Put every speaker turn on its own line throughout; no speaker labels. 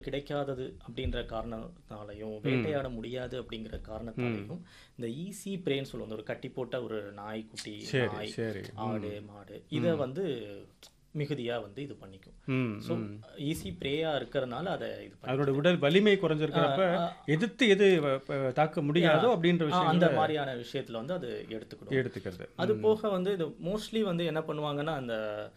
கிடைக்காதது அப்படின்ற காரணத்தாலையும் வேட்டையாட முடியாது அப்படிங்கிற காரணத்தாலையும் இந்த ஈஸி பிரேன்னு சொல்லுவோம் ஒரு கட்டி போட்ட ஒரு நாய்க்குட்டி
சரி
நாய்
சரி
ஆடு மாடு இதை வந்து மிகுதியா வந்து இது பண்ணிக்கும்
ம்
ஸோ ஈஸி பிரேயா இருக்கிறதுனால அதை இது பண்ணி
அதோட உடல் வலிமை குறைஞ்சிருக்கிறப்ப எதிர்த்து எது வ- ப- தாக்க முடியாதோ அப்படின்ற
ஆ,
விஷயம்
அந்த மாதிரியான விஷயத்துல வந்து அது எடுத்துக்கணும்
எடுத்துக்கிறது
அது போக வந்து இது மோஸ்ட்லி வந்து என்ன பண்ணுவாங்கன்னா அந்த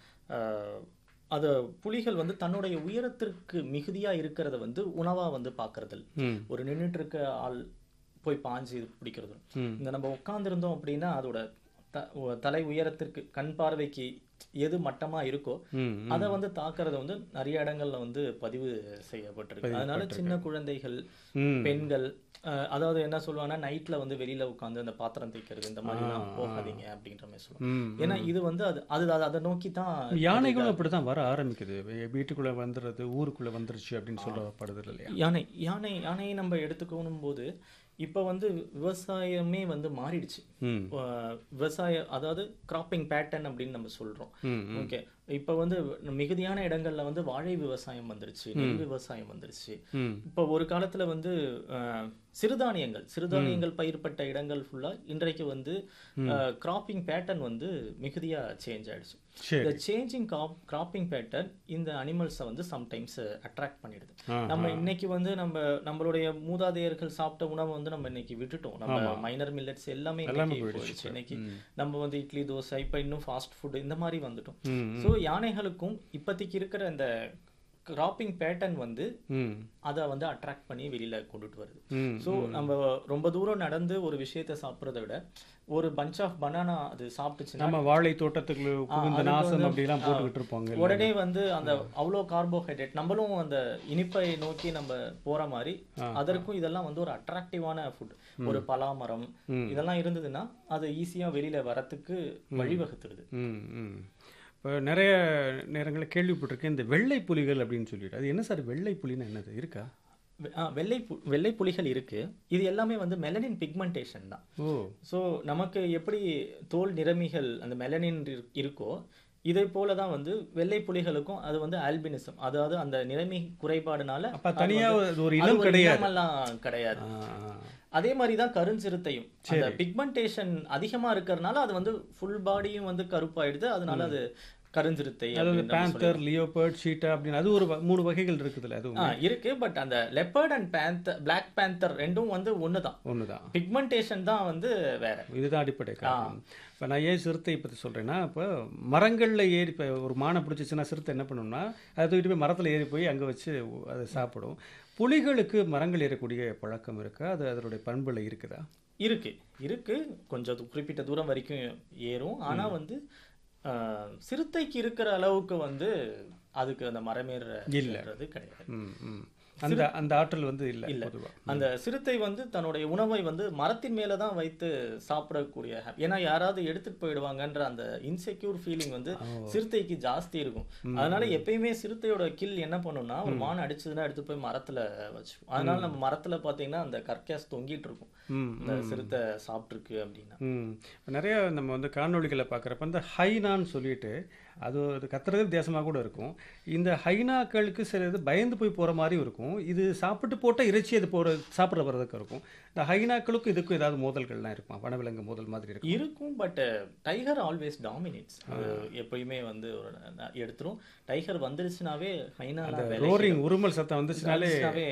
அஹ், அது புலிகள் வந்து தன்னுடைய உயரத்திற்கு மிகுதியா இருக்கிறத வந்து உணவா வந்து பார்க்கறதில்ல
ம்
ஒரு நின்னுட்டு இருக்க ஆள் போய் பாஞ்சு இது பிடிக்கிறது
ம்.
இந்த நம்ம உட்கார்ந்திருந்தோம் அப்படின்னா அதோட த- உ- தலை உயரத்திற்கு கண் பார்வைக்கு எது மட்டமா இருக்கோ
ம்
அதை வந்து தாக்குறது வந்து நிறைய இடங்கள்ல வந்து பதிவு செய்யப்பட்டிருக்கு அதனால சின்ன குழந்தைகள்
ம்
பெண்கள் அஹ், அதாவது என்ன சொல்லுவாங்கன்னா நைட்ல வந்து வெளியில உட்காந்து அந்த பாத்திரம் தேய்க்கிறது இந்த மாதிரிலாம் போகாதீங்க அப்படின்ற மாதிரி சொல்லுவாங்க
ம்
ஏன்னா இது வந்து அது அது அது- அதை நோக்கி தான்
யானைகளும் அப்படிதான் வர ஆரம்பிக்குது வீ- வீட்டுக்குள்ள வந்துடுறது ஊருக்குள்ள வந்துருச்சு அப்படின்னு சொல்லப்படுது இல்லையா
யானை யானை யானையை நம்ம எடுத்துக்கணும் போது இப்போ வந்து விவசாயமே வந்து மாறிடுச்சு
ம்
அஹ், விவசாய அதாவது கிராப்பிங் பேட்டர்ன் அப்படின்னு நம்ம சொல்றோம்
ம்
ஓகே இப்போ வந்து மிகுதியான இடங்கள்ல வந்து வாழை விவசாயம் வந்துருச்சு நெல் விவசாயம் வந்துருச்சு
ம்
இப்போ ஒரு காலத்துல வந்து அஹ், சிறுதானியங்கள் சிறுதானியங்கள் பயிர்பட்ட இடங்கள் ஃபுல்லா இன்றைக்கு வந்து கிராப்பிங் பேட்டர்ன் வந்து மிகுதியா சேஞ்ச் ஆயிடுச்சு
சரி
இந்த சேஞ்சிங் கிராப்பிங் பேட்டர்ன் இந்த அனிமல்ஸை வந்து சம்டைம்ஸ் அட்ராக்ட் பண்ணிடுது
ஆ,
நம்ம இன்னைக்கு வந்து நம்ம நம்மளுடைய மூதாதையர்கள் சாப்பிட்ட உணவை வந்து நம்ம இன்னைக்கு விட்டுட்டோம் நம்ம மைனர் மில்லட்ஸ் எல்லாமே
எல்லாமே
இன்னைக்கு
போயிடுச்சு
போயிடுச்சு இன்னைக்கு நம்ம வந்து இட்லி தோசை இப்போ இன்னும் ஃபாஸ்ட் ஃபுட் இந்த மாதிரி வந்துட்டோம்
ம்
ஸோ யானைகளுக்கும் இப்போதைக்கு இருக்கிற இந்த கிராப்பிங் பேட்டர்ன் வந்து
ம்
அதை வந்து அட்ராக்ட் பண்ணி வெளியில கொண்டுட்டு வருது
ம்
ஸோ நம்ம ரொம்ப தூரம் நடந்து ஒரு விஷயத்தை சாப்பிட்றத விட ஒரு பஞ்ச் ஆஃப் பனானா அது சாப்பிட்டுச்சுன்னா
நம்ம வாழை தோட்டத்துக்குள்ள புகுந்த
அதுக்கு
நாசம்
வந்து,
அப்படிலாம் போட்டுக்கிட்டு இருப்பாங்க
உடனே வந்து அந்த அவ்வளோ கார்போஹைட்ரேட் நம்மளும் அந்த இனிப்பை நோக்கி நம்ம போற மாதிரி அதற்கும் இதெல்லாம் வந்து ஒரு அட்ராக்டிவான ஃபுட் ஒரு பலாமரம் இதெல்லாம் இருந்ததுன்னா அது ஈஸியா வெளியில வரத்துக்கு வழிவகுத்துருது
ம் ம் இப்போ நிறைய நேரங்களில் கேள்விப்பட்டிருக்கேன் இந்த வெள்ளை புலிகள் அப்படின்னு சொல்லிட்டு அது என்ன சார் வெள்ளை புலின்னு என்னது இருக்கா
வெ- ஆ, வெள்ளை பு- வெள்ளை புலிகள் இருக்கு இது எல்லாமே வந்து மெலனின் பிக்மெண்டேஷன் தான்
ஓ
ஸோ நமக்கு எப்படி தோல் நிறமிகள் அந்த மெலனின் இரு- இருக்கோ இதை போல தான் வந்து வெள்ளை புலிகளுக்கும் அது வந்து ஆல்பினிசம் அதாவது அந்த நிறமி குறைபாடுனால
அப்ப தனியா அது ஒரு
அது
இனம்
ஒரு
கிடையாது
இனமெல்லாம் கிடையாது
ஆ, ஆ.
அதே மாதிரி தான் கருஞ்சிறுத்தையும் அந்த பிக்மெண்டேஷன் அதிகமா இருக்கறனால அது வந்து ஃபுல் பாடியும் வந்து கருப்பாயிடுது அதனால அது கருஞ்சிறுத்தை
அதாவது
அப்படின்னு நம்ம
பேந்தர் லியோபர்ட் ஷீட்டா அப்படின்னு அது ஒரு வ- மூணு வகைகள் இருக்குதுல்ல அதுவும்
ஆ, இருக்கு பட் அந்த leopard and panther black panther ரெண்டும் வந்து ஒண்ணுதான்
ஒண்ணுதான்
பிக்மெண்டேஷன் தான் வந்து வேற
இதுதான் அடிப்படை காரணம் இப்போ நான் ஏன் சிறுத்தை பற்றி சொல்கிறேன்னா இப்போ மரங்களில் ஏறி இப்போ ஒரு மானை பிடிச்சிச்சுன்னா சிறுத்தை என்ன பண்ணும்னா அதை தூக்கிட்டு போய் மரத்தில் ஏறி போய் அங்கே வச்சு அதை சாப்பிடும் புலிகளுக்கு மரங்கள் ஏறக்கூடிய பழக்கம் இருக்கா அது அதனுடைய பண்புல இருக்குதா
இருக்கு இருக்கு கொஞ்சம் து- குறிப்பிட்ட தூரம் வரைக்கும் ஏறும் ஆனா வந்து ஆஹ், சிறுத்தைக்கு இருக்கிற அளவுக்கு வந்து அதுக்கு அந்த மரமேறது கிடையாது
ம் ம் அந்த அந்த ஆற்றல் வந்து இல்லை பொதுவா
அந்த சிறுத்தை வந்து தன்னுடைய உணவை வந்து மரத்தின் மேல தான் வைத்து சாப்பிடக்கூடிய ha- ஏன்னா யாராவது எடுத்துட்டு போயிடுவாங்கன்ற அந்த இன்செக்யூர் ஃபீலிங் வந்து சிறுத்தைக்கு ஜாஸ்தி இருக்கும் அதனால எப்பயுமே சிறுத்தையோட கில் என்ன பண்ணும்னா ஒரு மான் அடிச்சதுன்னா எடுத்து போய் மரத்துல வச்சுக்கும் அதனால நம்ம மரத்துல பாத்தீங்கன்னா அந்த கர்க்காஸ் தொங்கிட்டு இருக்கும்
ம்
இந்த சிறுத்தை சாப்பிட்டுருக்கு அப்படின்னா
ம் இப்ப நிறைய நம்ம வந்து காணொளிகளை பார்க்குறப்ப இந்த ஹைனான்னு சொல்லிட்டு அது அது கத்துறது வித்தியாசமாக கூட இருக்கும் இந்த ஹைனாக்களுக்கு சில இது பயந்து போய் போகிற மாதிரி இருக்கும் இது சாப்பிட்டு போட்டால் இறைச்சி அது போகிற சாப்பிட்ற வரதுக்கு இருக்கும் இந்த ஹைனாக்களுக்கும் இதுக்கும் ஏதாவது மோதல்கள்லாம் இருக்கும் வனவிலங்கு மோதல் மாதிரி இருக்கும்
இருக்கும் பட் டைகர் ஆல்வேஸ் டாமினேட்ஸ் அது எப்பயுமே வந்து ஒரு ந- எடுத்துரும் டைகர் வந்துருச்சுனாவே ஹைனால
ரோரிங் உருமல் சத்தம் வந்துச்சுனாலே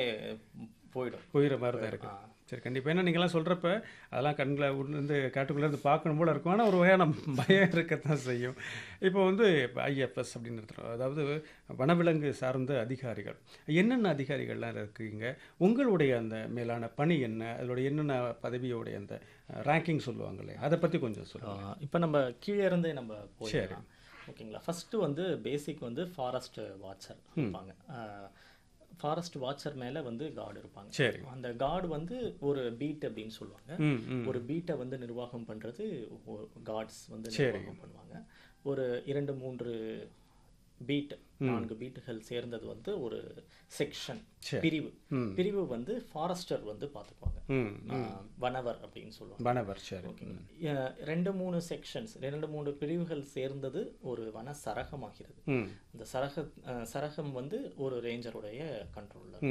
போயிடும்
போயிடுற மாதிரி தான் இருக்கு சரி கண்டிப்பாக ஏன்னா நீங்கள்லாம் சொல்கிறப்ப அதெல்லாம் கண்களை இருந்து காட்டுக்குள்ளே இருந்து பார்க்கணும் போல இருக்கும் ஆனால் ஒரு வகையான பயம் இருக்கத்தான் செய்யும் இப்போ வந்து ஐஎஃப்எஸ் அப்படின்னு இருக்கிறோம் அதாவது வனவிலங்கு சார்ந்த அதிகாரிகள் என்னென்ன அதிகாரிகள்லாம் இருக்கீங்க உங்களுடைய அந்த மேலான பணி என்ன அதோட என்னென்ன பதவியோடைய அந்த ரேங்கிங் சொல்லுவாங்களே அதை பற்றி கொஞ்சம் சொல்லுங்கள்
இப்போ நம்ம கீழே இருந்தே நம்ம போயிடலாம் ஓகேங்களா ஃபர்ஸ்ட் வந்து பேசிக் வந்து ஃபாரஸ்ட் வாட்சர் இருப்பாங்க ஃபாரஸ்ட் வாட்சர் மேல வந்து கார்டு இருப்பாங்க
சரி
அந்த கார்டு வந்து ஒரு பீட் அப்படின்னு சொல்லுவாங்க
ம் ம்
ஒரு பீட்டை வந்து நிர்வாகம் பண்றது கார்ட்ஸ் வந்து நிர்வாகம் பண்ணுவாங்க ஒரு இரண்டு மூன்று பீட் நான்கு பீட்டுகள் சேர்ந்தது வந்து ஒரு செக்ஷன்
சரி.
பிரிவு
ம்.
பிரிவு வந்து ஃபாரஸ்டர் வந்து பார்த்துக்குவாங்க
ம்
ஆஹ், வனவர் அப்படின்னு சொல்லுவாங்க
வனவர் சரி
அஹ், ரெண்டு மூணு செக்ஷன்ஸ் ரெண்டு மூணு பிரிவுகள் சேர்ந்தது ஒரு வன சரகமாகிறது
ம்
இந்த சரக அஹ், சரகம் வந்து ஒரு ரேஞ்சருடைய கண்ட்ரோலில்